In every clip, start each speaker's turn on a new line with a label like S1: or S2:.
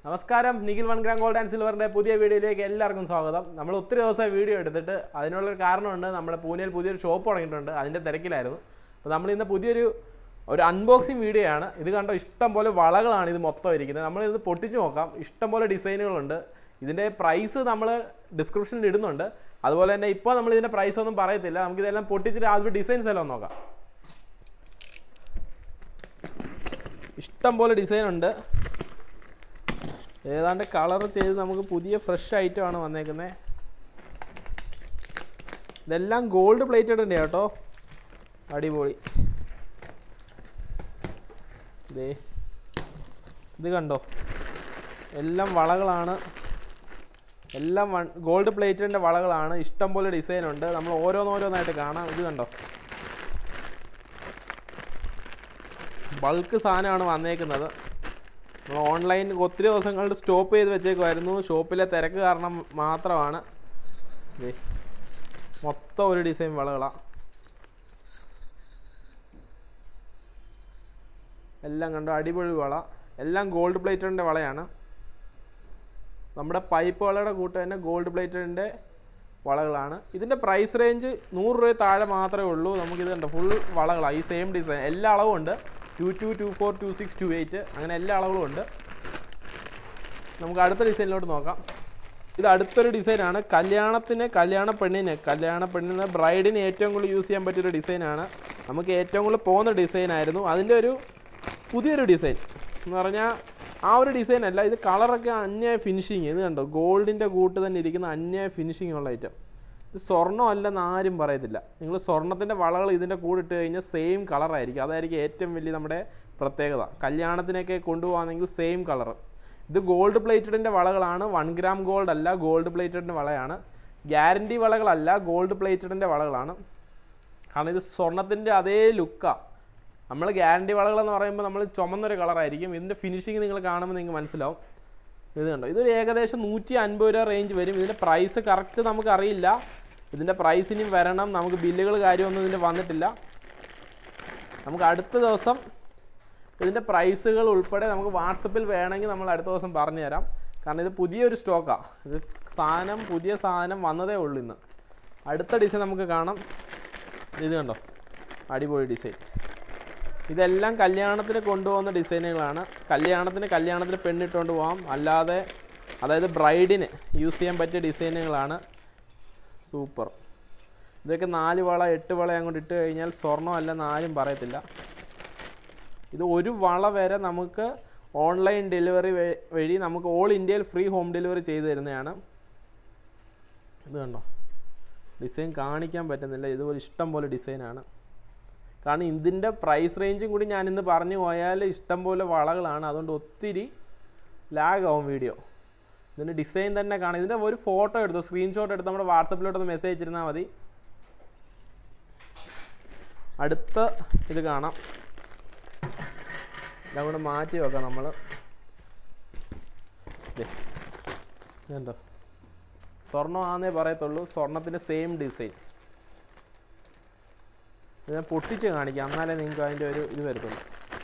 S1: നമസ്കാരം Nikhil one gram gold and സിൽവറിന്റെ പുതിയ വീഡിയോയിലേക്ക് എല്ലാവർക്കും സ്വാഗതം നമ്മൾ ഒത്തിരി ദിവസം വീഡിയോ എടുത്തിട്ട് അതിനുള്ളൊരു കാരണമുണ്ട് നമ്മുടെ പൂനെയിൽ പുതിയൊരു ഷോപ്പ് തുടങ്ങിയിട്ടുണ്ട് അതിൻ്റെ തിരക്കിലായിരുന്നു അപ്പോൾ നമ്മൾ ഇന്ന് പുതിയൊരു ഒരു അൺബോക്സിങ് വീഡിയോ ആണ് ഇത് കണ്ടോ ഇഷ്ടം പോലെ വളകളാണ് ഇത് മൊത്തം ഇരിക്കുന്നത് നമ്മൾ ഇത് പൊട്ടിച്ച് നോക്കാം ഇഷ്ടം പോലെ ഡിസൈനുകളുണ്ട് ഇതിൻ്റെ പ്രൈസ് നമ്മൾ ഡിസ്ക്രിപ്ഷനിൽ ഇടുന്നുണ്ട് അതുപോലെ തന്നെ ഇപ്പോൾ നമ്മൾ ഇതിൻ്റെ പ്രൈസ് ഒന്നും പറയത്തില്ല നമുക്ക് ഇതെല്ലാം പൊട്ടിച്ചിട്ട് ആദ്യം ഡിസൈൻസ് എല്ലാം നോക്കാം ഇഷ്ടം പോലെ ഡിസൈൻ ഉണ്ട് ഏതാണ്ട് കളർ ചെയ്ത് നമുക്ക് പുതിയ ഫ്രഷ് ഐറ്റം ആണ് വന്നേക്കുന്നത് ഇതെല്ലാം ഗോൾഡ് പ്ലേറ്റഡ് ഉണ്ട് കേട്ടോ അടിപൊളി ദേ ഇത് കണ്ടോ എല്ലാം വളകളാണ് എല്ലാം വൺ ഗോൾഡ് പ്ലേറ്റിൻ്റെ വളകളാണ് ഇഷ്ടം പോലെ ഡിസൈൻ ഉണ്ട് നമ്മൾ ഓരോന്നോരോന്നായിട്ട് കാണാം ഇത് കണ്ടോ ബൾക്ക് സാധനമാണ് വന്നേക്കുന്നത് നമ്മൾ ഓൺലൈൻ ഒത്തിരി ദിവസങ്ങളുടെ സ്റ്റോപ്പ് ചെയ്ത് വെച്ചേക്കുമായിരുന്നു ഷോപ്പിലെ തിരക്ക് കാരണം മാത്രമാണ് ദേ, മൊത്തം ഒരു ഡിസൈൻ വളകളാണ് എല്ലാം കണ്ടു അടിപൊളി വള എല്ലാം ഗോൾഡ് പ്ലേറ്ററിൻ്റെ വളയാണ് നമ്മുടെ പൈപ്പ് വളയുടെ കൂട്ട് തന്നെ ഗോൾഡ് പ്ലേറ്ററിൻ്റെ വളകളാണ് ഇതിൻ്റെ പ്രൈസ് റേഞ്ച് നൂറ് രൂപ താഴെ മാത്രമേ ഉള്ളൂ നമുക്കിത് കണ്ടോ ഫുൾ വളകളാണ് ഈ സെയിം ഡിസൈൻ എല്ലാ അളവും ഉണ്ട് two two two four two six two eight അങ്ങനെ എല്ലാ അളവുകളും ഉണ്ട് നമുക്ക് അടുത്ത ഡിസൈനിലോട്ട് നോക്കാം ഇത് അടുത്തൊരു ഡിസൈനാണ് കല്യാണത്തിന് കല്യാണ പെണ്ണിന് കല്യാണ പെണ്ണിന് ബ്രൈഡിന് ഏറ്റവും കൂടുതൽ യൂസ് ചെയ്യാൻ പറ്റിയൊരു ഡിസൈനാണ് നമുക്ക് ഏറ്റവും കൂടുതൽ പോകുന്ന ഡിസൈനായിരുന്നു അതിൻ്റെ ഒരു പുതിയൊരു ഡിസൈൻ എന്ന് പറഞ്ഞാൽ ആ ഒരു ഡിസൈൻ അല്ല ഇത് കളറൊക്കെ അന്യായ ഫിനിഷിങ് ഇത് കണ്ടോ ഗോൾഡിൻ്റെ കൂട്ട് തന്നെ ഇരിക്കുന്ന അന്യായ ഫിനിഷിംഗ് ഉള്ള ഐറ്റം ഇത് സ്വർണ്ണം അല്ലെന്ന് ആരും പറയത്തില്ല നിങ്ങൾ സ്വർണത്തിൻ്റെ വളകൾ ഇതിൻ്റെ കൂടെ ഇട്ട് കഴിഞ്ഞാൽ സെയിം കളറായിരിക്കും അതായിരിക്കും ഏറ്റവും വലിയ നമ്മുടെ പ്രത്യേകത കല്യാണത്തിനൊക്കെ കൊണ്ടുപോകാണെങ്കിൽ സെയിം കളർ ഇത് ഗോൾഡ് പ്ലേറ്റഡിൻ്റെ വളകളാണ് വൺ ഗ്രാം ഗോൾഡ് അല്ല ഗോൾഡ് പ്ലേറ്റഡിൻ്റെ വളയാണ് ഗ്യാരണ്ടി വളകളല്ല ഗോൾഡ് പ്ലേറ്റഡിൻ്റെ വളകളാണ് കാരണം ഇത് സ്വർണത്തിൻ്റെ അതേ ലുക്കാണ് നമ്മൾ ഗ്യാരണ്ടി വളകളെന്ന് പറയുമ്പോൾ നമ്മൾ ചുമന്നൊരു കളറായിരിക്കും ഇതിൻ്റെ ഫിനിഷിങ് നിങ്ങൾ കാണുമ്പോൾ നിങ്ങൾക്ക് മനസ്സിലാവും ഇത് കണ്ടോ ഇതൊരു ഏകദേശം നൂറ്റി അൻപത് രൂപ റേഞ്ച് വരും ഇതിൻ്റെ പ്രൈസ് കറക്റ്റ് നമുക്ക് അറിയില്ല ഇതിൻ്റെ പ്രൈസ് ഇനി വരണം നമുക്ക് ബില്ലുകൾ കാര്യമൊന്നും ഇതിൻ്റെ വന്നിട്ടില്ല നമുക്ക് അടുത്ത ദിവസം ഇതിൻ്റെ പ്രൈസുകൾ ഉൾപ്പെടെ നമുക്ക് വാട്സപ്പിൽ വേണമെങ്കിൽ നമ്മൾ അടുത്ത ദിവസം പറഞ്ഞു തരാം കാരണം ഇത് പുതിയൊരു സ്റ്റോക്കാണ് ഇത് സാധനം പുതിയ സാധനം വന്നതേ ഉള്ളൂ ഇന്ന് അടുത്ത ഡിസൈൻ നമുക്ക് കാണാം ഇത് കണ്ടോ അടിപൊളി ഡിസൈൻ ഇതെല്ലാം കല്യാണത്തിന് കൊണ്ടുപോകുന്ന ഡിസൈനുകളാണ് കല്യാണത്തിന് കല്യാണത്തിന് പെണ്ണിട്ടുകൊണ്ട് പോകാം അല്ലാതെ അതായത് ബ്രൈഡിന് യൂസ് ചെയ്യാൻ പറ്റിയ ഡിസൈനുകളാണ് സൂപ്പർ ഇതൊക്കെ നാല് വള എട്ട് വള അങ്ങോട്ട് ഇട്ട് കഴിഞ്ഞാൽ സ്വർണ്ണമല്ലെന്ന് ആരും പറയത്തില്ല ഇത് ഒരു വള വരെ നമുക്ക് ഓൺലൈൻ ഡെലിവറി വഴി നമുക്ക് ഓൾ ഇന്ത്യയിൽ ഫ്രീ ഹോം ഡെലിവറി ചെയ്തു തരുന്നതാണ് ഇത് കണ്ടോ ഡിസൈൻ കാണിക്കാൻ പറ്റുന്നില്ല ഇതുപോലെ ഇഷ്ടം പോലെ ഡിസൈനാണ് കാരണം ഇതിൻ്റെ പ്രൈസ് റേഞ്ചും കൂടി ഞാൻ ഇന്ന് പറഞ്ഞു പോയാൽ ഇഷ്ടം പോലെ വളകളാണ് അതുകൊണ്ട് ഒത്തിരി ലാഗ് ആവും വീഡിയോ ഇതിൻ്റെ ഡിസൈൻ തന്നെ കാണാം ഇതിൻ്റെ ഒരു ഫോട്ടോ എടുത്തോ സ്ക്രീൻഷോട്ട് എടുത്ത് നമ്മുടെ വാട്സപ്പിലോട്ടൊന്ന് മെസ്സേജ് അയച്ചിരുന്നാൽ മതി അടുത്ത ഇത് കാണാം ഇതാ കൂടെ മാറ്റി വെക്കാം നമ്മൾ എന്തോ സ്വർണ്ണമാണെന്നേ പറയത്തുള്ളൂ സ്വർണത്തിൻ്റെ സെയിം ഡിസൈൻ ഇത് ഞാൻ പൊട്ടിച്ച് കാണിക്കാം എന്നാലേ നിങ്ങൾക്ക് അതിൻ്റെ ഒരു ഇത് വരത്തുള്ളൂ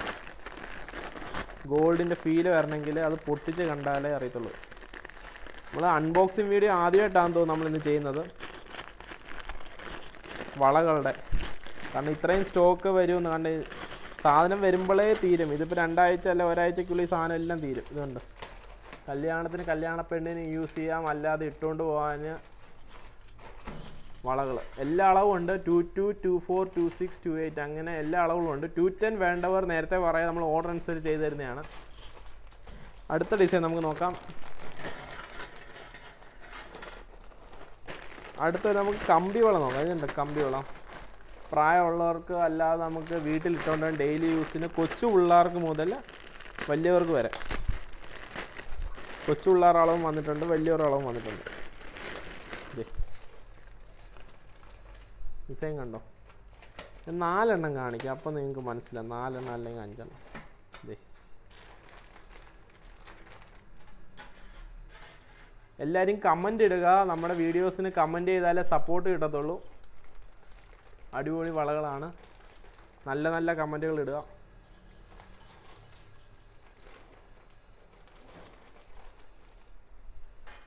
S1: ഗോൾഡിൻ്റെ ഫീല് വരണമെങ്കിൽ അത് പൊട്ടിച്ച് കണ്ടാലേ അറിയത്തുള്ളൂ നമ്മൾ അൺബോക്സിങ് വീഡിയോ ആദ്യമായിട്ടാണെന്ന് തോന്നുന്നു നമ്മളിന്ന് ചെയ്യുന്നത് വളകളുടെ കാരണം ഇത്രയും സ്റ്റോക്ക് വരുമെന്ന് കണ്ട് സാധനം വരുമ്പോഴേ തീരും ഇതിപ്പോൾ രണ്ടാഴ്ച അല്ല ഒരാഴ്ചക്കുള്ളിൽ ഈ സാധനം എല്ലാം തീരും ഇതുണ്ട് കല്യാണത്തിന് കല്യാണ പെണ്ണിന് യൂസ് ചെയ്യാം അല്ലാതെ ഇട്ടുകൊണ്ട് പോകാൻ വളകൾ എല്ലാ അളവും ഉണ്ട് two two two four two six two eight അങ്ങനെ എല്ലാ അളവുകളും ഉണ്ട് ടു ടെൻ വേണ്ടവർ നേരത്തെ പറയാം നമ്മൾ ഓർഡർ അനുസരിച്ച് ചെയ്ത് തരുന്നതാണ് അടുത്ത ഡിസൈൻ നമുക്ക് നോക്കാം അടുത്ത നമുക്ക് കമ്പി വളം നോക്കാം ഇതുണ്ട് കമ്പി വളം പ്രായമുള്ളവർക്ക് അല്ലാതെ നമുക്ക് വീട്ടിലിട്ടുകൊണ്ട് ഡെയിലി യൂസിന് കൊച്ചു പിള്ളേർക്ക് മുതൽ വലിയവർക്ക് വരെ കൊച്ചു പിള്ളേർ അളവും വന്നിട്ടുണ്ട് വലിയവർ അളവും വന്നിട്ടുണ്ട് ദേ ഡിസൈൻ കണ്ടോ ഞാൻ നാലെണ്ണം കാണിക്കാം അപ്പം നിങ്ങൾക്ക് മനസ്സിലാവും നാലെണ്ണം അല്ലെങ്കിൽ അഞ്ചെണ്ണം ദേ എല്ലാവരും കമൻ്റ് ഇടുക നമ്മുടെ വീഡിയോസിന് കമൻ്റ് ചെയ്താലേ സപ്പോർട്ട് കിട്ടത്തുള്ളൂ അടിപൊളി വളകളാണ് നല്ല നല്ല കമൻറ്റുകൾ ഇടുക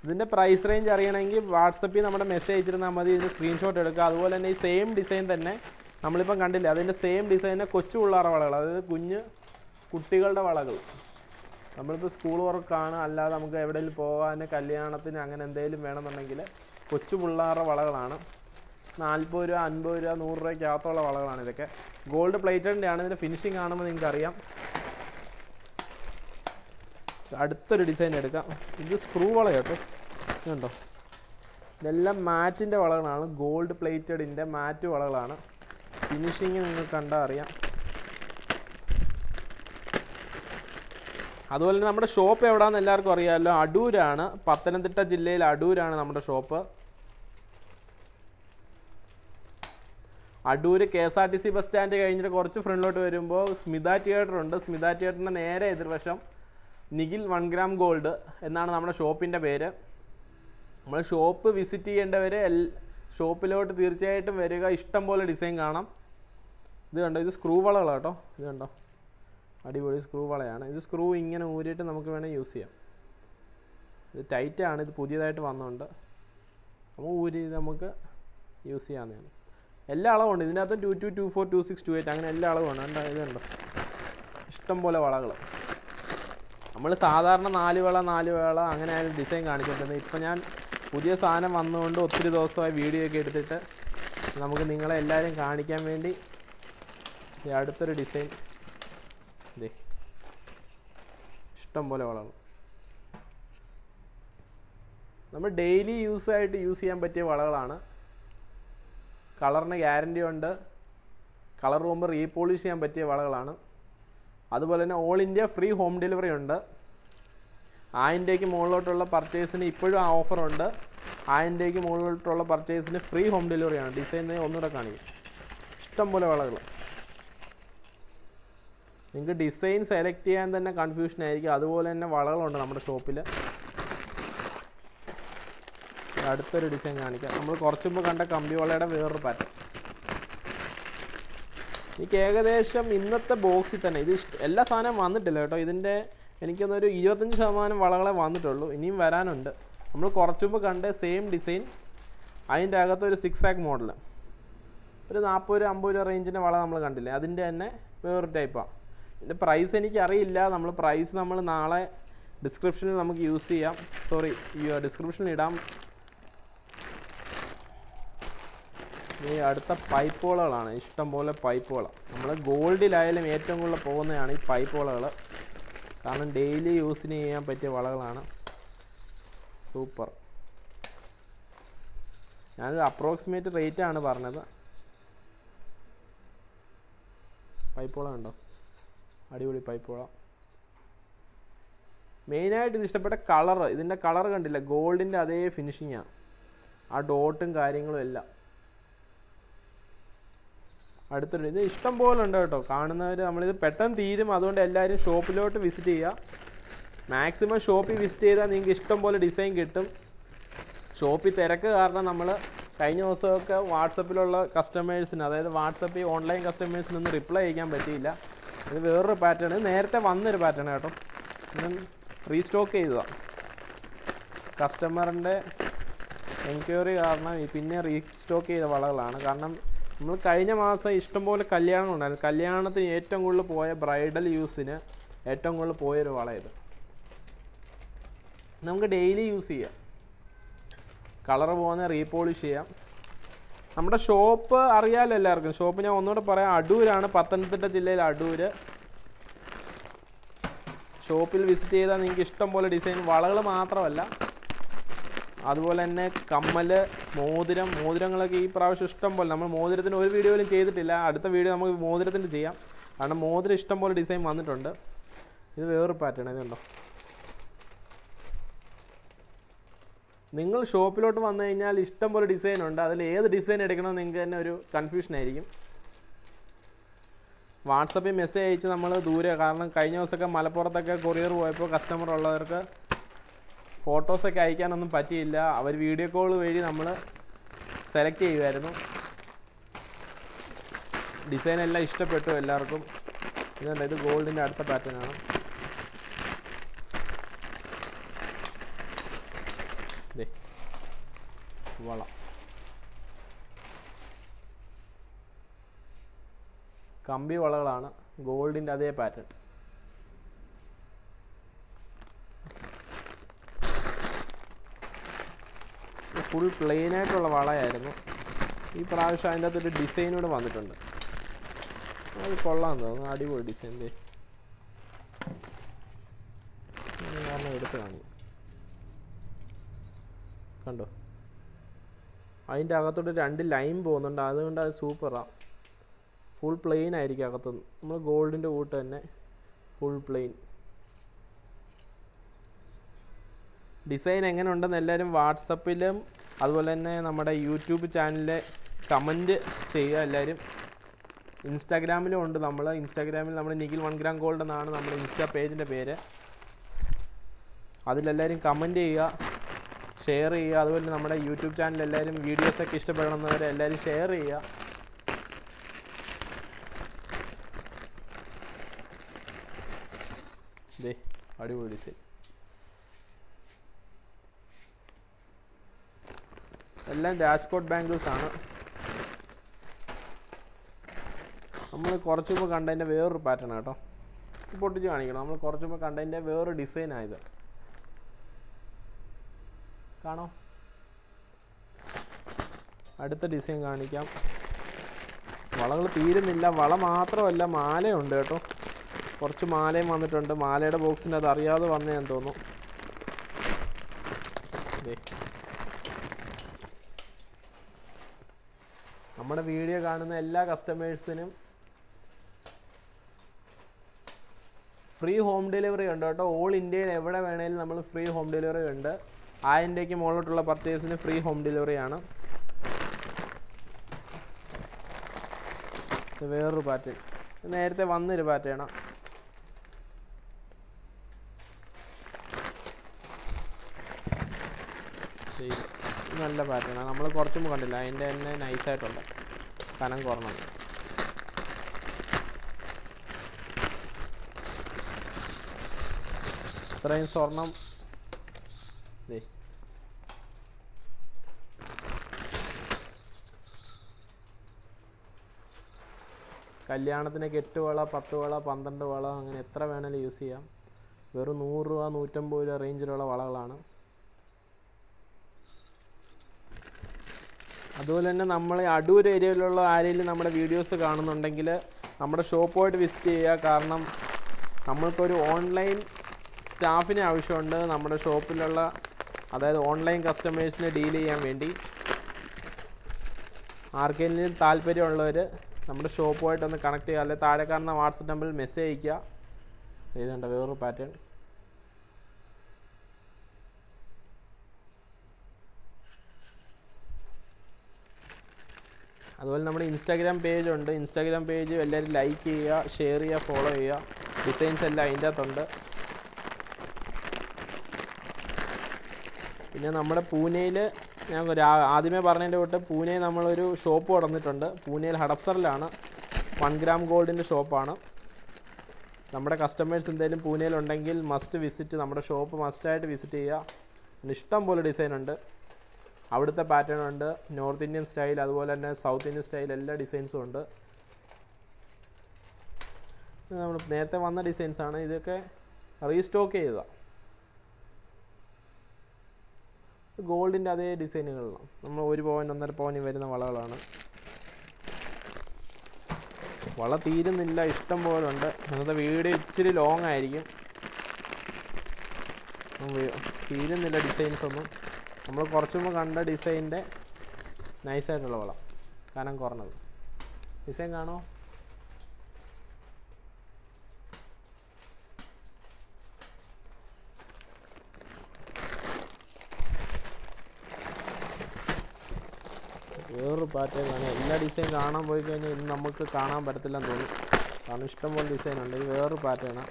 S1: ഇതിൻ്റെ പ്രൈസ് റേഞ്ച് അറിയണമെങ്കിൽ വാട്സപ്പിൽ നമ്മുടെ മെസ്സേജ് അയച്ചിരുന്നാൽ മതി ഇതിന് സ്ക്രീൻഷോട്ട് എടുക്കുക അതുപോലെ തന്നെ ഈ സെയിം ഡിസൈൻ തന്നെ നമ്മളിപ്പം കണ്ടില്ല അതിൻ്റെ സെയിം ഡിസൈനെ കൊച്ചു പിള്ളേരുടെ വളകൾ അതായത് കുഞ്ഞ് കുട്ടികളുടെ വളകൾ നമ്മളിപ്പോൾ സ്കൂൾ വർക്കാണ് അല്ലാതെ നമുക്ക് എവിടെയെങ്കിലും പോകാൻ കല്യാണത്തിന് അങ്ങനെ എന്തെങ്കിലും വേണമെന്നുണ്ടെങ്കിൽ കൊച്ചു പിള്ളേരുടെ വളകളാണ് നാൽപ്പത് രൂപ അൻപത് രൂപ നൂറ് രൂപയ്ക്കകത്തുള്ള വളകളാണ് ഇതൊക്കെ ഗോൾഡ് പ്ലേറ്റഡിൻ്റെ ആണ് ഇതിൻ്റെ ഫിനിഷിംഗ് കാണുമ്പോൾ നിങ്ങൾക്ക് അറിയാം അടുത്തൊരു ഡിസൈൻ എടുക്കാം ഇത് സ്ക്രൂ വള കേട്ടോ ഇത് കണ്ടോ ഇതെല്ലാം മാറ്റിൻ്റെ വളകളാണ് ഗോൾഡ് പ്ലേറ്റഡിൻ്റെ മാറ്റ് വളകളാണ് ഫിനിഷിങ് നിങ്ങൾക്ക് കണ്ടാൽ അറിയാം അതുപോലെ തന്നെ നമ്മുടെ ഷോപ്പ് എവിടെയാണെന്ന് എല്ലാവർക്കും അറിയാമല്ലോ അടൂരാണ് പത്തനംതിട്ട ജില്ലയിൽ അടൂരാണ് നമ്മുടെ shop Adoor K S R T C bus stand കഴിഞ്ഞിട്ട് കുറച്ച് ഫ്രണ്ടിലോട്ട് വരുമ്പോൾ സ്മിത തിയേറ്റർ ഉണ്ട് സ്മിത തിയേറ്ററിൻ്റെ നേരെ എതിർവശം നിഖിൽ വൺ ഗ്രാം ഗോൾഡ് എന്നാണ് നമ്മുടെ ഷോപ്പിൻ്റെ പേര് നമ്മൾ ഷോപ്പ് വിസിറ്റ് ചെയ്യേണ്ടവർ എൽ ഷോപ്പിലോട്ട് തീർച്ചയായിട്ടും വരിക ഇഷ്ടം പോലെ ഡിസൈൻ കാണാം ഇത് കണ്ടോ ഇത് സ്ക്രൂ വളകളാണ് കേട്ടോ ഇത് കണ്ടോ അടിപൊളി സ്ക്രൂ വളയാണ് ഇത് സ്ക്രൂ ഇങ്ങനെ ഊരിയിട്ട് നമുക്ക് വേണമെങ്കിൽ യൂസ് ചെയ്യാം ഇത് ടൈറ്റാണ് ഇത് പുതിയതായിട്ട് വന്നുകൊണ്ട് അപ്പോൾ ഊരി ഇത് നമുക്ക് യൂസ് ചെയ്യാവുന്നതാണ് എല്ലാ അളവുണ്ട് ഇതിൻ്റെ അകത്ത് two two two four two six two eight അങ്ങനെ എല്ലാ അളവുമാണ് കണ്ടോ ഇതുണ്ടോ ഇഷ്ടം പോലെ വളകൾ നമ്മൾ സാധാരണ നാല് വേള നാല് വേള അങ്ങനെ ആയിരുന്നു ഡിസൈൻ കാണിച്ചിട്ടുണ്ട് ഇപ്പം ഞാൻ പുതിയ സാധനം വന്നുകൊണ്ട് ഒത്തിരി ദിവസമായി വീഡിയോ ഒക്കെ എടുത്തിട്ട് നമുക്ക് നിങ്ങളെ എല്ലാവരും കാണിക്കാൻ വേണ്ടി ഈ അടുത്തൊരു ഡിസൈൻ ഇതേ ഇഷ്ടം പോലെ വളകൾ നമ്മൾ ഡെയിലി യൂസ് ആയിട്ട് യൂസ് ചെയ്യാൻ പറ്റിയ വളകളാണ് കളറിന് ഗ്യാരണ്ടി ഉണ്ട് കളർ പോകുമ്പോൾ റീപോളിഷ് ചെയ്യാൻ പറ്റിയ വളകളാണ് അതുപോലെ തന്നെ all India free home delivery ഉണ്ട് ആയിരം രൂപയ്ക്ക് മുകളിലോട്ടുള്ള പർച്ചേസിന് ഇപ്പോഴും ആ ഓഫറുണ്ട് ആയിരം രൂപയ്ക്ക് മുകളിലോട്ടുള്ള പർച്ചേസിന് ഫ്രീ ഹോം ഡെലിവറിയാണ് ഡിസൈൻ ഒന്നുകൂടെ കാണിക്കും ഇഷ്ടം പോലെ വളകൾ നിങ്ങൾക്ക് ഡിസൈൻ സെലക്ട് ചെയ്യാൻ തന്നെ കൺഫ്യൂഷൻ ആയിരിക്കും അതുപോലെ തന്നെ വളകളുണ്ട് നമ്മുടെ ഷോപ്പിൽ അടുത്തൊരു ഡിസൈൻ കാണിക്കാം നമ്മൾ കുറച്ച് മുമ്പ് കണ്ട കമ്പി വളയുടെ വേറൊരു പാറ്റേൺ എനിക്ക് ഏകദേശം ഇന്നത്തെ ബോക്സിൽ തന്നെ ഇത് ഇഷ്ട- എല്ലാ സാധനവും വന്നിട്ടില്ല കേട്ടോ ഇതിൻ്റെ എനിക്കൊന്നൊരു ഇരുപത്തഞ്ച് ശതമാനം വളകളെ വന്നിട്ടുള്ളൂ ഇനിയും വരാനുണ്ട് നമ്മൾ കുറച്ച് മുമ്പ് കണ്ട സെയിം ഡിസൈൻ അതിൻ്റെ അകത്ത് ഒരു സിക്സ് ആക്ക് മോഡൽ ഒരു നാൽപ്പത് രൂപ അമ്പത് രൂപ റേഞ്ചിൻ്റെ വള നമ്മൾ കണ്ടില്ലേ അതിൻ്റെ തന്നെ വേറൊരു ടൈപ്പാണ് ഇതിൻ്റെ പ്രൈസ് എനിക്ക് അറിയില്ല നമ്മൾ പ്രൈസ് നമ്മൾ നാളെ ഡിസ്ക്രിപ്ഷനിൽ നമുക്ക് യൂസ് ചെയ്യാം സോറി ഈ ഡിസ്ക്രിപ്ഷനിൽ ഇടാം ഈ അടുത്ത പൈപ്പ് വളകളാണ് ഇഷ്ടം പോലെ പൈപ്പ് വള നമ്മൾ ഗോൾഡിലായാലും ഏറ്റവും കൂടുതൽ പോകുന്നതാണ് ഈ പൈപ്പ് വളകൾ കാരണം ഡെയിലി യൂസിന് ചെയ്യാൻ പറ്റിയ വളകളാണ് സൂപ്പർ ഞാനൊരു അപ്രോക്സിമേറ്റ് റേറ്റ് ആണ് പറഞ്ഞത് പൈപ്പ് വള ഉണ്ടോ അടിപൊളി പൈപ്പ് വള മെയിനായിട്ട് ഇത് ഇഷ്ടപ്പെട്ട കളർ ഇതിൻ്റെ കളർ കണ്ടില്ല ഗോൾഡിൻ്റെ അതേ ഫിനിഷിങ്ങാണ് ആ ഡോട്ടും കാര്യങ്ങളും എല്ലാം അടുത്തൊരു ഇത് ഇഷ്ടം പോലെ ഉണ്ട് കേട്ടോ കാണുന്നവർ നമ്മളിത് പെട്ടെന്ന് തീരും അതുകൊണ്ട് എല്ലാവരും ഷോപ്പിലോട്ട് വിസിറ്റ് ചെയ്യുക മാക്സിമം ഷോപ്പിൽ വിസിറ്റ് ചെയ്താൽ നിങ്ങൾക്ക് ഇഷ്ടം പോലെ ഡിസൈൻ കിട്ടും ഷോപ്പിൽ തിരക്ക് കാരണം നമ്മൾ കഴിഞ്ഞ ദിവസമൊക്കെ വാട്സപ്പിലുള്ള കസ്റ്റമേഴ്സിന് അതായത് വാട്സപ്പിൽ ഓൺലൈൻ കസ്റ്റമേഴ്സിനൊന്നും റിപ്ലൈ ചെയ്യാൻ പറ്റിയില്ല ഇത് വേറൊരു പാറ്റേൺ നേരത്തെ വന്നൊരു പാറ്റേൺ കേട്ടോ ഞാൻ റീസ്റ്റോക്ക് ചെയ്തതാണ് കസ്റ്റമറിൻ്റെ എൻക്വയറി കാരണം ഈ പിന്നെ റീസ്റ്റോക്ക് ചെയ്ത വളകളാണ് കാരണം നമ്മൾ കഴിഞ്ഞ മാസം ഇഷ്ടംപോലെ കല്യാണം ഉണ്ടായിരുന്നു കല്യാണത്തിന് ഏറ്റവും കൂടുതൽ പോയ ബ്രൈഡൽ യൂസിന് ഏറ്റവും കൂടുതൽ പോയൊരു വള ഇത് നമുക്ക് ഡെയിലി യൂസ് ചെയ്യാം കളർ പോകുന്ന റീപോളിഷ് ചെയ്യാം നമ്മുടെ ഷോപ്പ് അറിയാമല്ലോ എല്ലാവർക്കും ഷോപ്പ് ഞാൻ ഒന്നുകൂടെ പറയാം അടൂരാണ് പത്തനംതിട്ട ജില്ലയിൽ അടൂര് ഷോപ്പിൽ വിസിറ്റ് ചെയ്താൽ നിങ്ങൾക്ക് ഇഷ്ടം പോലെ ഡിസൈൻ വളകൾ മാത്രമല്ല അതുപോലെ തന്നെ കമ്മല് മോതിരം മോതിരങ്ങളൊക്കെ ഈ പ്രാവശ്യം ഇഷ്ടം പോലെ നമ്മൾ മോതിരത്തിന് ഒരു വീഡിയോയിലും ചെയ്തിട്ടില്ല അടുത്ത വീഡിയോ നമുക്ക് മോതിരത്തിൻ്റെ ചെയ്യാം കാരണം മോതിരം ഇഷ്ടം പോലെ ഡിസൈൻ വന്നിട്ടുണ്ട് ഇത് വേറൊരു പാറ്റേൺ ഇതുണ്ടോ നിങ്ങൾ ഷോപ്പിലോട്ട് വന്നു കഴിഞ്ഞാൽ ഇഷ്ടം പോലെ ഡിസൈൻ ഉണ്ട് അതിൽ ഏത് ഡിസൈൻ എടുക്കണമെന്ന് നിങ്ങൾക്ക് തന്നെ ഒരു കൺഫ്യൂഷൻ ആയിരിക്കും വാട്സപ്പിൽ മെസ്സേജ് അയച്ച് നമ്മൾ ദൂരെ കാരണം കഴിഞ്ഞ ദിവസമൊക്കെ മലപ്പുറത്തൊക്കെ കൊറിയർ പോയപ്പോൾ കസ്റ്റമർ ഉള്ളവർക്ക് ഫോട്ടോസൊക്കെ അയക്കാനൊന്നും പറ്റിയില്ല അവർ വീഡിയോ കോൾ വഴി നമ്മൾ സെലക്ട് ചെയ്യുമായിരുന്നു ഡിസൈൻ എല്ലാം ഇഷ്ടപ്പെട്ടു എല്ലാവർക്കും ഇതുണ്ട് ഇത് ഗോൾഡിൻ്റെ അടുത്ത പാറ്റേൺ ആണ് ദേ വള കമ്പി വളകളാണ് ഗോൾഡിൻ്റെ അതേ പാറ്റേൺ ഫുൾ പ്ലെയിൻ ആയിട്ടുള്ള വളയായിരുന്നു ഈ പ്രാവശ്യം അതിൻ്റെ അകത്തൊരു ഡിസൈൻ കൂടെ വന്നിട്ടുണ്ട് അത് കൊള്ളാൻ തോന്നുന്നു അടിപൊളി ഡിസൈൻ ദേ ഞാൻ കാരണം എടുത്ത് കാണിക്കും കണ്ടോ അതിൻ്റെ അകത്തോട്ട് രണ്ട് ലൈൻ പോകുന്നുണ്ട് അതുകൊണ്ട് അത് സൂപ്പറാണ് ഫുൾ പ്ലെയിൻ ആയിരിക്കും അകത്തുനിന്ന് നമ്മൾ ഗോൾഡിൻ്റെ കൂട്ട് തന്നെ ഫുൾ പ്ലെയിൻ ഡിസൈൻ എങ്ങനെ ഉണ്ടെന്ന് എല്ലാവരും വാട്സപ്പിലും അതുപോലെ തന്നെ നമ്മുടെ യൂട്യൂബ് ചാനലിൽ കമൻറ്റ് ചെയ്യുക എല്ലാവരും ഇൻസ്റ്റാഗ്രാമിലും ഉണ്ട് നമ്മൾ ഇൻസ്റ്റാഗ്രാമിൽ നമ്മൾ നിഖിൽ വൺ ഗ്രാം ഗോൾഡ് എന്നാണ് നമ്മുടെ ഇൻസ്റ്റാ പേജിൻ്റെ പേര് അതിലെല്ലാവരും കമൻറ്റ് ചെയ്യുക ഷെയർ ചെയ്യുക അതുപോലെ നമ്മുടെ യൂട്യൂബ് ചാനൽ എല്ലാവരും വീഡിയോസൊക്കെ ഇഷ്ടപ്പെടുന്നവരെ എല്ലാവരും ഷെയർ ചെയ്യുക ദേ അടിപൊളി ഡിസൈൻ എല്ലാം രാജ്കോട്ട് ബാംഗിൾസ് ആണ് നമ്മൾ കുറച്ച് മുമ്പ് കണ്ടതിൻ്റെ വേറൊരു പാറ്റേൺ കേട്ടോ ഇത് പൊട്ടിച്ച് കാണിക്കണം നമ്മൾ കുറച്ച് മുമ്പ് കണ്ടതിൻ്റെ വേറൊരു ഡിസൈൻ ആയത് കാണോ അടുത്ത ഡിസൈൻ കാണിക്കാം വളകൾ തീരുന്നില്ല വള മാത്രമല്ല മാലയുണ്ട് കേട്ടോ കുറച്ച് മാലയും വന്നിട്ടുണ്ട് മാലയുടെ ബോക്സിൻ്റെ അത് അറിയാതെ വന്നേന്ന് തോന്നുന്നു ദേ. നമ്മുടെ വീഡിയോ കാണുന്ന എല്ലാ കസ്റ്റമേഴ്സിനും ഫ്രീ ഹോം ഡെലിവറി ഉണ്ട് കേട്ടോ ഓൾ ഇന്ത്യയിൽ എവിടെ വേണേലും നമ്മൾ ഫ്രീ ഹോം ഡെലിവറി ഉണ്ട് ആയിരം രൂപയ്ക്ക് മുകളിലോട്ടുള്ള പർച്ചേസിന് ഫ്രീ ഹോം ഡെലിവറി ആണ് ഇത് വേറൊരു പാറ്റേൺ നേരത്തെ വന്നൊരു പാറ്റേണാ ഇത് നല്ല പാറ്റേണാണ് നമ്മൾ കുറച്ചും കണ്ടില്ല അതിൻ്റെ തന്നെ നൈസായിട്ടുള്ള കനം കുറഞ്ഞത് ഇത്രയും സ്വർണം ദേ കല്യാണത്തിനൊക്കെ എട്ട് വള പത്ത് വള പന്ത്രണ്ട് വള അങ്ങനെ എത്ര വേണേലും യൂസ് ചെയ്യാം വെറും നൂറ് രൂപ നൂറ്റമ്പത് രൂപ റേഞ്ചിലുള്ള വളകളാണ് അതുപോലെ തന്നെ നമ്മൾ അടൂർ ഏരിയയിലുള്ള ആരെങ്കിലും നമ്മുടെ വീഡിയോസ് കാണുന്നുണ്ടെങ്കിൽ നമ്മുടെ ഷോപ്പുമായിട്ട് വിസിറ്റ് ചെയ്യുക കാരണം നമ്മൾക്കൊരു ഓൺലൈൻ സ്റ്റാഫിനെ ആവശ്യമുണ്ട് നമ്മുടെ ഷോപ്പിലുള്ള അതായത് ഓൺലൈൻ കസ്റ്റമേഴ്സിനെ ഡീൽ ചെയ്യാൻ വേണ്ടി ആർക്കെങ്കിലും താല്പര്യമുള്ളവർ നമ്മുടെ ഷോപ്പുമായിട്ടൊന്ന് കണക്ട് ചെയ്യുക അല്ലെങ്കിൽ താഴെ കാണുന്ന വാട്സപ്പ് നമ്പറിൽ മെസ്സേജ് അയയ്ക്കുക ഇതുണ്ട് വേറൊരു പാറ്റേൺ അതുപോലെ നമ്മുടെ ഇൻസ്റ്റാഗ്രാം പേജ് ഉണ്ട് ഇൻസ്റ്റാഗ്രാം പേജ് എല്ലാവരും ലൈക്ക് ചെയ്യുക ഷെയർ ചെയ്യുക ഫോളോ ചെയ്യുക ഡിസൈൻസ് എല്ലാം അതിൻ്റെ അകത്തുണ്ട് പിന്നെ നമ്മുടെ പൂനെയിൽ ഞാൻ ഒരു ആ- ആദ്യമേ പറഞ്ഞതിൻ്റെ തൊട്ട് പൂനെ നമ്മളൊരു ഷോപ്പ് തുടങ്ങിയിട്ടുണ്ട് പൂനെയിൽ ഹഡപ്സറിലാണ് വൺ ഗ്രാം ഗോൾഡിൻ്റെ ഷോപ്പാണ് നമ്മുടെ കസ്റ്റമേഴ്സ് എന്തെങ്കിലും പൂനെയിലുണ്ടെങ്കിൽ മസ്റ്റ് വിസിറ്റ് നമ്മുടെ ഷോപ്പ് മസ്റ്റായിട്ട് വിസിറ്റ് ചെയ്യുക പിന്നെ ഇഷ്ടം പോലെ ഡിസൈൻ ഉണ്ട് അവിടുത്തെ പാറ്റേൺ ഉണ്ട് നോർത്ത് ഇന്ത്യൻ സ്റ്റൈൽ അതുപോലെ തന്നെ സൗത്ത് ഇന്ത്യൻ സ്റ്റൈൽ എല്ലാ ഡിസൈൻസും ഉണ്ട് ഇത് നമ്മൾ നേരത്തെ വന്ന ഡിസൈൻസ് ആണ് ഇതൊക്കെ റീസ്റ്റോക്ക് ചെയ്തതാണ് ഗോൾഡിൻ്റെ അതേ ഡിസൈനുകളാണ് നമ്മൾ ഒരു പവൻ ഒന്നര പവന് വരുന്ന വളകളാണ് വള തീരുന്നില്ല ഇഷ്ടം പോലെ ഉണ്ട് ഇന്നത്തെ വീഡിയോ ഇച്ചിരി ലോങ് ആയിരിക്കും ഉം വി- തീരുന്നില്ല ഡിസൈൻസ് ഒന്നും നമ്മൾ കുറച്ച് മുമ്പ് കണ്ട ഡിസൈനിൻ്റെ നൈസായിട്ടുള്ള വള കനം കുറഞ്ഞത് ഡിസൈൻ കാണോ വേറൊരു പാറ്റേൺ ആണ് എല്ലാ ഡിസൈൻ കാണാൻ പോയി കഴിഞ്ഞാൽ ഇന്ന് നമുക്ക് കാണാൻ പറ്റത്തില്ലെന്ന് തോന്നും കാരണം ഇഷ്ടംപോലെ ഡിസൈൻ ഉണ്ട് ഇത് വേറൊരു പാറ്റേണാണ്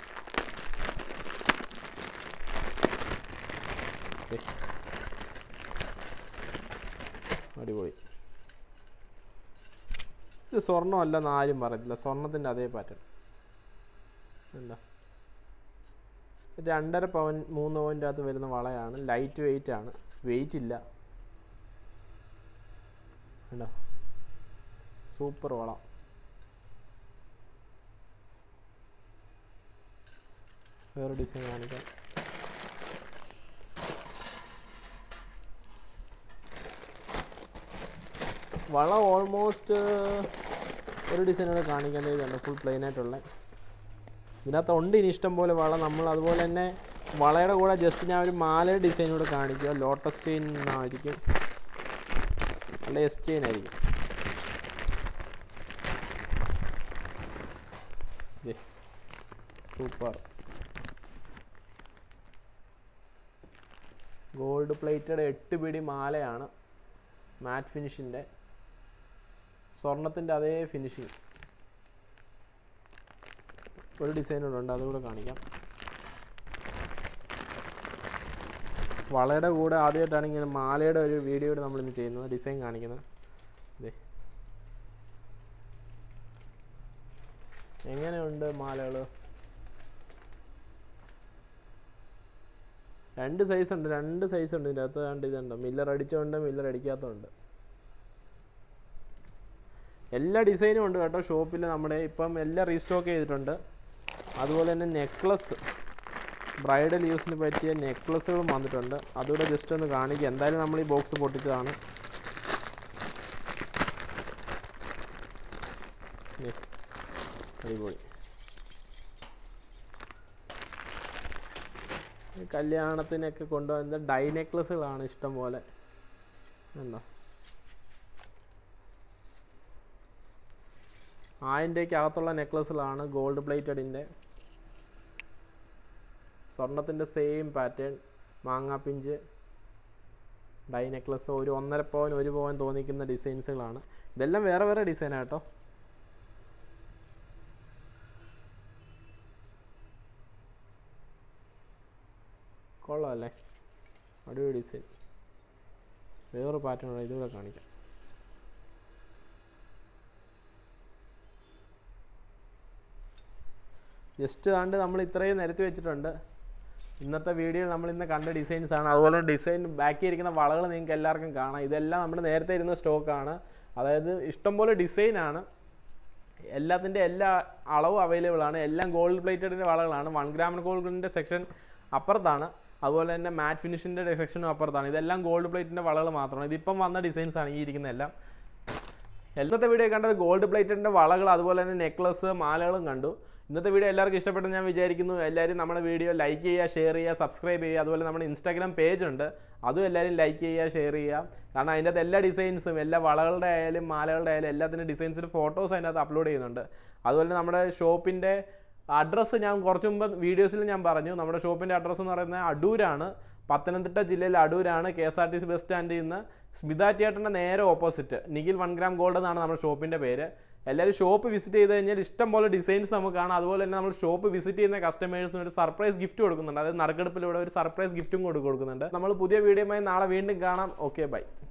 S1: അടിപൊളി ഇത് സ്വർണ്ണമല്ലെന്ന് ആരും പറയത്തില്ല സ്വർണത്തിൻ്റെ അതേ പാറ്റേൺ എന്താ രണ്ടര പവൻ മൂന്ന് പവൻ്റെ അകത്ത് വരുന്ന വളയാണ് ലൈറ്റ് വെയിറ്റ് ആണ് വെയിറ്റ് ഇല്ല കണ്ടോ സൂപ്പർ വള വേറെ ഡിസൈൻ കാണിക്കാം വള ഓൾമോസ്റ്റ് ഒരു ഡിസൈൻ കൂടെ കാണിക്കാൻ ഇതുണ്ട് ഫുൾ പ്ലെയിൻ ആയിട്ടുള്ള ഇതിനകത്ത് ഉണ്ട് ഇനി ഇഷ്ടം പോലെ വള നമ്മൾ അതുപോലെ തന്നെ വളയുടെ കൂടെ ജസ്റ്റ് ഞാൻ ഒരു മാലയുടെ ഡിസൈൻ കൂടെ കാണിക്കുക ലോട്ടസ് ചെയിൻ ആയിരിക്കും അല്ല എസ് ചെയിൻ ആയിരിക്കും സൂപ്പർ ഗോൾഡ് പ്ലേറ്റഡ് എട്ട് പിടി മാലയാണ് മാറ്റ് ഫിനിഷിൻ്റെ സ്വർണത്തിൻ്റെ അതേ ഫിനിഷിങ് ഒരു ഡിസൈൻ കൂടെ ഉണ്ട് അതുകൂടെ കാണിക്കാം വളയുടെ കൂടെ ആദ്യമായിട്ടാണ് ഇങ്ങനെ മാലയുടെ ഒരു വീഡിയോ നമ്മൾ ഇന്ന് ചെയ്യുന്നത് ഡിസൈൻ കാണിക്കുന്നത് ഇതേ എങ്ങനെയുണ്ട് മാലകൾ രണ്ട് സൈസ് ഉണ്ട് രണ്ട് സൈസ് ഉണ്ട് ഇതിൻ്റെ അകത്ത് രണ്ട് ഇതുണ്ട് മില്ലർ അടിച്ചുണ്ട് മില്ലർ അടിക്കാത്തതുണ്ട് എല്ലാ ഡിസൈനും ഉണ്ട് കേട്ടോ ഷോപ്പിൽ നമ്മുടെ ഇപ്പം എല്ലാം റീസ്റ്റോക്ക് ചെയ്തിട്ടുണ്ട് അതുപോലെ തന്നെ നെക്ലസ് ബ്രൈഡൽ യൂസിന് പറ്റിയ നെക്ലസ്സുകളും വന്നിട്ടുണ്ട് അതുകൂടെ ജസ്റ്റ് ഒന്ന് കാണിക്കുക എന്തായാലും നമ്മൾ ഈ ബോക്സ് പൊട്ടിച്ചതാണ് ദേ, അടിപൊളി ഈ കല്യാണത്തിനൊക്കെ കൊണ്ടുവന്ന ഡൈ നെക്ലസ്സുകളാണ് ഇഷ്ടം പോലെ എന്താ ആയിരക്ക് അകത്തുള്ള നെക്ലസ്സുകളാണ് ഗോൾഡ് പ്ലേറ്റഡിൻ്റെ സ്വർണത്തിൻ്റെ സെയിം പാറ്റേൺ മാങ്ങാപ്പിഞ്ച് ഡൈ നെക്ലസ് ഒരു ഒന്നര പവൻ ഒരു പവൻ തോന്നിക്കുന്ന ഡിസൈൻസുകളാണ് ഇതെല്ലാം വേറെ വേറെ ഡിസൈനാണ് കേട്ടോ കൊള്ളാമല്ലേ അടിപൊളി ഡിസൈൻ വേറെ പാറ്റേൺ ഇതുകൂടെ കാണിക്കാം ജസ്റ്റ് കണ്ട് നമ്മൾ ഇത്രയും നിരത്തി വെച്ചിട്ടുണ്ട് ഇന്നത്തെ വീഡിയോയിൽ നമ്മൾ ഇന്ന് കണ്ട ഡിസൈൻസ് ആണ് അതുപോലെ ഡിസൈൻ ബാക്കി ഇരിക്കുന്ന വളകൾ നിങ്ങൾക്ക് എല്ലാവർക്കും കാണാം ഇതെല്ലാം നമ്മൾ നേരത്തെ ഇരുന്ന സ്റ്റോക്കാണ് അതായത് ഇഷ്ടംപോലെ ഡിസൈനാണ് എല്ലാത്തിൻ്റെ എല്ലാ അളവും അവൈലബിൾ ആണ് എല്ലാം ഗോൾഡ് പ്ലേറ്റഡിൻ്റെ വളകളാണ് വൺ ഗ്രാം ഗോൾഡിൻ്റെ സെക്ഷൻ അപ്പുറത്താണ് അതുപോലെ തന്നെ മാറ്റ് ഫിനിഷിൻ്റെ സെക്ഷനും അപ്പുറത്താണ് ഇതെല്ലാം ഗോൾഡ് പ്ലേറ്റിൻ്റെ വളകൾ മാത്രമാണ് ഇതിപ്പം വന്ന ഡിസൈൻസ് ആണ് ഈ ഇരിക്കുന്ന എല്ലാം ഇന്നത്തെ വീഡിയോ കണ്ടത് ഗോൾഡ് പ്ലേറ്റിൻ്റെ വളകൾ അതുപോലെ തന്നെ നെക്ലസ് മാലകളും കണ്ടു ഇന്നത്തെ വീഡിയോ എല്ലാവർക്കും ഇഷ്ടപ്പെട്ടെന്ന് ഞാൻ വിചാരിക്കുന്നു എല്ലാവരും നമ്മുടെ വീഡിയോ ലൈക്ക് ചെയ്യുക ഷെയർ ചെയ്യുക സബ്സ്ക്രൈബ് ചെയ്യുക അതുപോലെ നമ്മുടെ ഇൻസ്റ്റാഗ്രാം പേജ് ഉണ്ട് അതും എല്ലാവരും ലൈക്ക് ചെയ്യുക ഷെയർ ചെയ്യുക കാരണം അതിൻ്റെ അകത്ത് എല്ലാ ഡിസൈൻസും എല്ലാ വളകളുടെ ആയാലും മാലകളുടെ ആയാലും എല്ലാത്തിൻ്റെ ഡിസൈൻസിൻ്റെ ഫോട്ടോസ് അതിൻ്റെ അകത്ത് അപ്ലോഡ് ചെയ്യുന്നുണ്ട് അതുപോലെ നമ്മുടെ ഷോപ്പിൻ്റെ അഡ്രസ്സ് ഞാൻ കുറച്ച് മുമ്പ് വീഡിയോസിൽ ഞാൻ പറഞ്ഞു നമ്മുടെ ഷോപ്പിൻ്റെ അഡ്രസ്സ് എന്ന് പറയുന്നത് അടൂരാണ് പത്തനംതിട്ട ജില്ലയിലെ അടൂരാണ് K S R T C bus സ്റ്റാൻഡിൽ നിന്ന് സ്മിത തിയേറ്ററിൻ്റെ നേരെ opposite Nikhil one gram gold എന്നാണ് നമ്മുടെ ഷോപ്പിൻ്റെ പേര് എല്ലാവരും ഷോപ്പ് വിസിറ്റ് ചെയ്ത് കഴിഞ്ഞാൽ ഇഷ്ടം പോലെ ഡിസൈൻസ് നമുക്ക് കാണാം അതുപോലെ തന്നെ നമ്മൾ ഷോപ്പ് വിസിറ്റ് ചെയ്യുന്ന കസ്റ്റമേഴ്സിന് ഒരു സർപ്രൈസ് ഗിഫ്റ്റ് കൊടുക്കുന്നുണ്ട് അതായത് നറുക്കെടുപ്പിലൂടെ ഒരു സർപ്രൈസ് ഗിഫ്റ്റും കൂടി കൊടുക്കുന്നുണ്ട് നമ്മൾ പുതിയ വീഡിയോയുമായി നാളെ വീണ്ടും കാണാം ഓക്കെ ബൈ